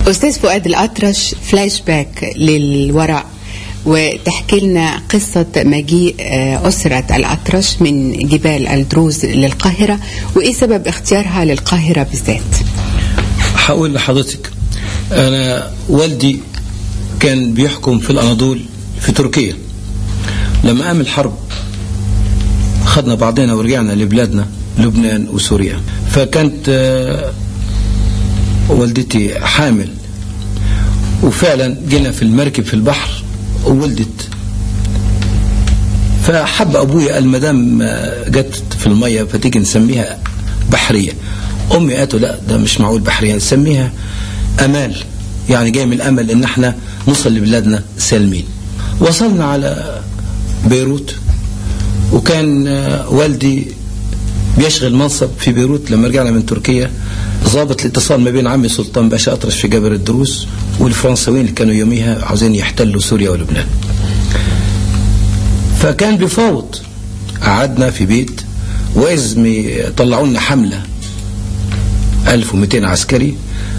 أستاذ فؤاد الأطرش فلاش باك للوراء وتحكي لنا قصة مجيء آه، أسرة الأطرش من جبال الدروز للقاهرة وإيه سبب اختيارها للقاهرة بالذات هقول لحضرتك أنا والدي كان بيحكم في الأناضول في تركيا لما قام الحرب خدنا بعضنا ورجعنا لبلادنا لبنان وسوريا فكانت آه، والدتي حامل وفعلا جينا في المركب في البحر وولدت فحب ابويا قال ما دام جت في الميه فتيجي نسميها بحريه امي قالت له لا ده مش معقول بحريه نسميها امال يعني جاي من الامل ان احنا نوصل لبلادنا سالمين وصلنا على بيروت وكان آه، والدي بيشغل منصب في بيروت لما رجعنا من تركيا ضابط الاتصال ما بين عمي سلطان باشا أطرش في جبل الدروس والفرنساويين اللي كانوا يوميها عاوزين يحتلوا سوريا ولبنان فكان بيفاوض قعدنا في بيت وإذ مي- طلعوا لنا حملة 1200 عسكري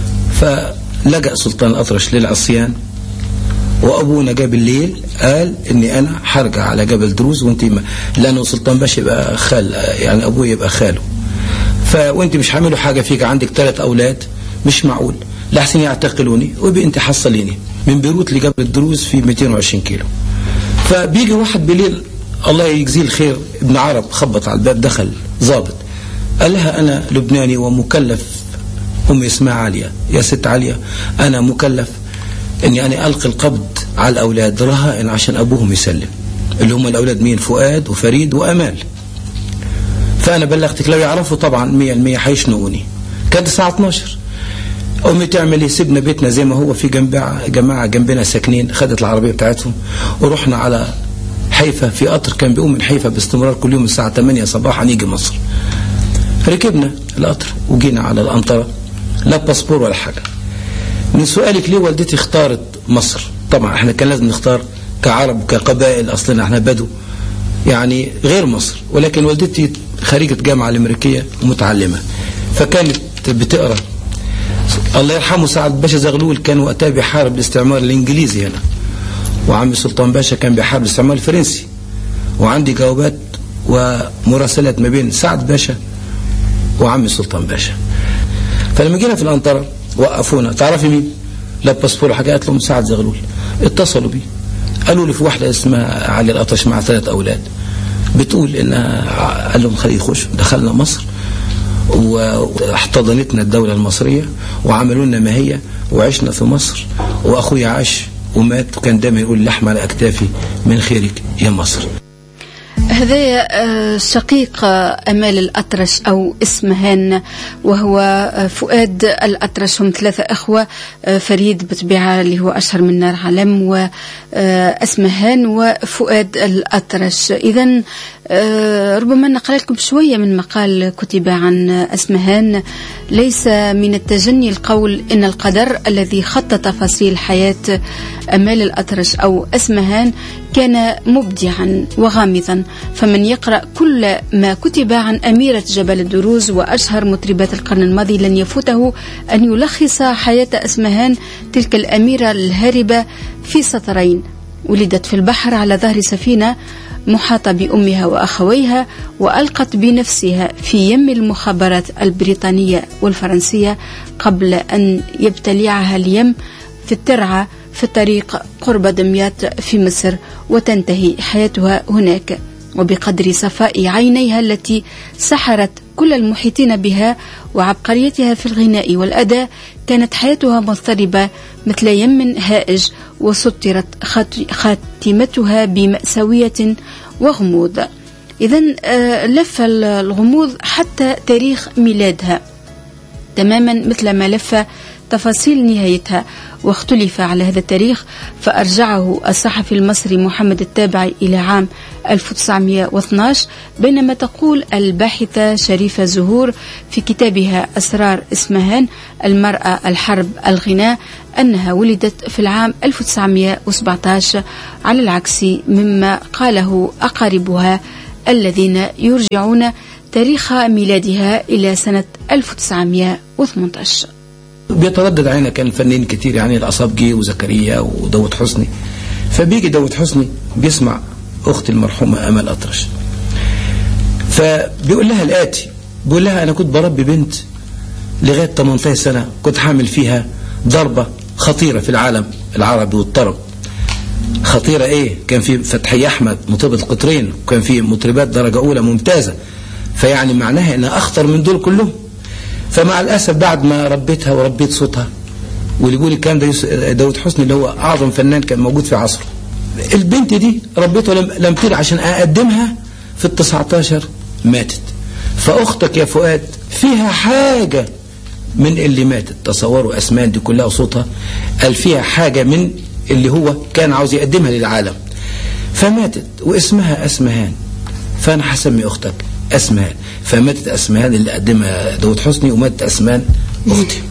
فلجأ سلطان الأطرش للعصيان وابونا جاب الليل قال اني انا هرجع على جبل دروز وانت ما لانه سلطان باشا يبقى خال يعني ابويا يبقى خاله ف وانت مش هعملوا حاجه فيك عندك ثلاث اولاد مش معقول لحسن يعتقلوني ويبقى انت حصليني من بيروت لجبل الدروز في 220 كيلو فبيجي واحد بالليل الله يجزيه الخير ابن عرب خبط على الباب دخل ظابط قال لها انا لبناني ومكلف امي اسمها عاليه يا ست عاليه انا مكلف اني انا القي القبض على الاولاد رهائن عشان ابوهم يسلم اللي هم الاولاد مين فؤاد وفريد وامال فانا بلغتك لو يعرفوا طبعا 100% هيشنقوني كانت الساعه 12 امي تعمل ايه سيبنا بيتنا زي ما هو في جنب جماعه جنبنا ساكنين خدت العربيه بتاعتهم ورحنا على حيفا في قطر كان بيقوم من حيفا باستمرار كل يوم الساعه 8 صباحا يجي مصر ركبنا القطر وجينا على الأنطرة لا باسبور ولا حاجة من سؤالك ليه والدتي اختارت مصر طبعا احنا كان لازم نختار كعرب كقبائل اصلنا احنا بدو يعني غير مصر ولكن والدتي خريجة جامعة الأمريكية ومتعلمة فكانت بتقرأ الله يرحمه سعد باشا زغلول كان وقتها بيحارب الاستعمار الإنجليزي هنا وعمي سلطان باشا كان بيحارب الاستعمار الفرنسي وعندي جوابات ومراسلات ما بين سعد باشا وعمي سلطان باشا فلما جينا في الأنطرة وقفونا تعرفي مين؟ لا باسبور حاجة قالت لهم سعد زغلول اتصلوا بي قالوا لي في واحدة اسمها علي الأطرش مع ثلاث أولاد بتقول إنها قال لهم خليه يخش دخلنا مصر واحتضنتنا الدولة المصرية وعملوا لنا ما هي وعشنا في مصر وأخويا عاش ومات وكان دايما يقول لحم على أكتافي من خيرك يا مصر هذا شقيق أمال الأطرش أو اسمهان وهو فؤاد الأطرش هم ثلاثة أخوة فريد بطبيعة اللي هو أشهر من نار علم وأسمهان وفؤاد الأطرش إذا ربما نقرأ لكم شوية من مقال كتب عن أسمهان ليس من التجني القول إن القدر الذي خط تفاصيل حياة أمال الأطرش أو أسمهان كان مبدعا وغامضا فمن يقرأ كل ما كتب عن أميرة جبل الدروز وأشهر مطربات القرن الماضي لن يفوته أن يلخص حياة أسمهان تلك الأميرة الهاربة في سطرين ولدت في البحر على ظهر سفينة محاطة بأمها وأخويها وألقت بنفسها في يم المخابرات البريطانية والفرنسية قبل أن يبتلعها اليم في الترعة في الطريق قرب دمياط في مصر وتنتهي حياتها هناك وبقدر صفاء عينيها التي سحرت كل المحيطين بها وعبقريتها في الغناء والأداء كانت حياتها مضطربة مثل يم هائج وسطرت خاتمتها بمأساوية وغموض إذا لف الغموض حتى تاريخ ميلادها تماما مثل ما لف تفاصيل نهايتها واختلف على هذا التاريخ فأرجعه الصحفي المصري محمد التابعي إلى عام 1912 بينما تقول الباحثة شريفة زهور في كتابها أسرار اسمهان المرأة الحرب الغناء أنها ولدت في العام 1917 على العكس مما قاله أقاربها الذين يرجعون تاريخ ميلادها إلى سنة 1918 بيتردد علينا كان الفنانين كتير يعني الأصابجي وزكريا وداود حسني فبيجي داود حسني بيسمع أختي المرحومة أمل أطرش فبيقول لها الآتي بيقول لها أنا كنت بربي بنت لغاية 18 سنة كنت حامل فيها ضربة خطيرة في العالم العربي والطرب خطيرة ايه كان في فتحي احمد مطربة القطرين وكان في مطربات درجة اولى ممتازة فيعني معناها انها اخطر من دول كلهم فمع الاسف بعد ما ربيتها وربيت صوتها واللي يقول الكلام ده داود حسني اللي هو اعظم فنان كان موجود في عصره البنت دي ربيتها لم, لم تلع عشان اقدمها في ال 19 ماتت فاختك يا فؤاد فيها حاجة من اللي ماتت تصوروا اسمان دي كلها صوتها قال فيها حاجة من اللي هو كان عاوز يقدمها للعالم فماتت واسمها اسمهان فانا هسمي اختك اسمهان فماتت اسمهان اللي قدمها داود حسني وماتت اسمان اختي